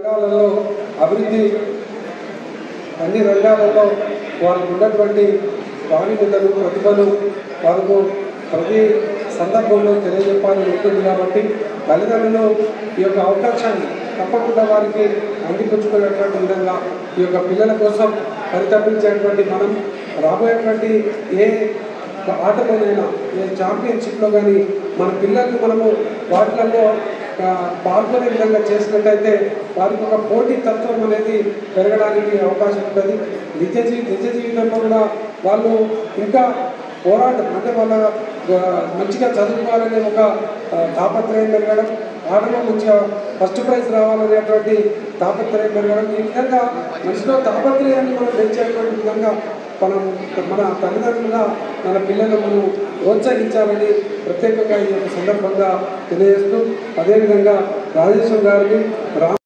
రంగాలలో అభివృద్ధి అన్ని రంగాలలో వారికి ఉన్నటువంటి ప్రావీణ్యతలు ప్రతిభలు వారికి ప్రతి సందర్భంలో తెలియజెప్పాలని ఉంటుంది కాబట్టి తల్లిదండ్రులు ఈ యొక్క అవకాశాన్ని తప్పకుండా వారికి అందిపుచ్చుకునేటువంటి విధంగా ఈ యొక్క పిల్లల కోసం పరితపించేటువంటి మనం రాబోయేటువంటి ఏ ఆటలోనైనా ఏ ఛాంపియన్షిప్లో కానీ మన పిల్లల్ని మనము వాటిలలో ఆ, పాల్గొనే విధంగా చేసినట్టయితే వారికి ఒక పోటీ తత్వం అనేది పెరగడానికి అవకాశం ఉంటుంది నిజ జీ నిజ జీవితంలో కూడా వాళ్ళు ఇంకా పోరాటం అంటే వాళ్ళ ఆ, మంచిగా చదువుకోవాలనే ఒక ఆ, తాపత్రయం పెరగడం ఆటలో మంచిగా ఫస్ట్ ప్రైజ్ రావాలనేటువంటి తాపత్రయం పెరగడం ఈ విధంగా మనిషిలో తాపత్రయాన్ని మనం పెంచేటువంటి విధంగా మనం మన తల్లిదండ్రులుగా మన పిల్లలు మనం ప్రోత్సహించాలని ప్రత్యేకంగా ఈ యొక్క సందర్భంగా తెలియజేస్తూ అదేవిధంగా రాజేశ్వర్ గారిని రా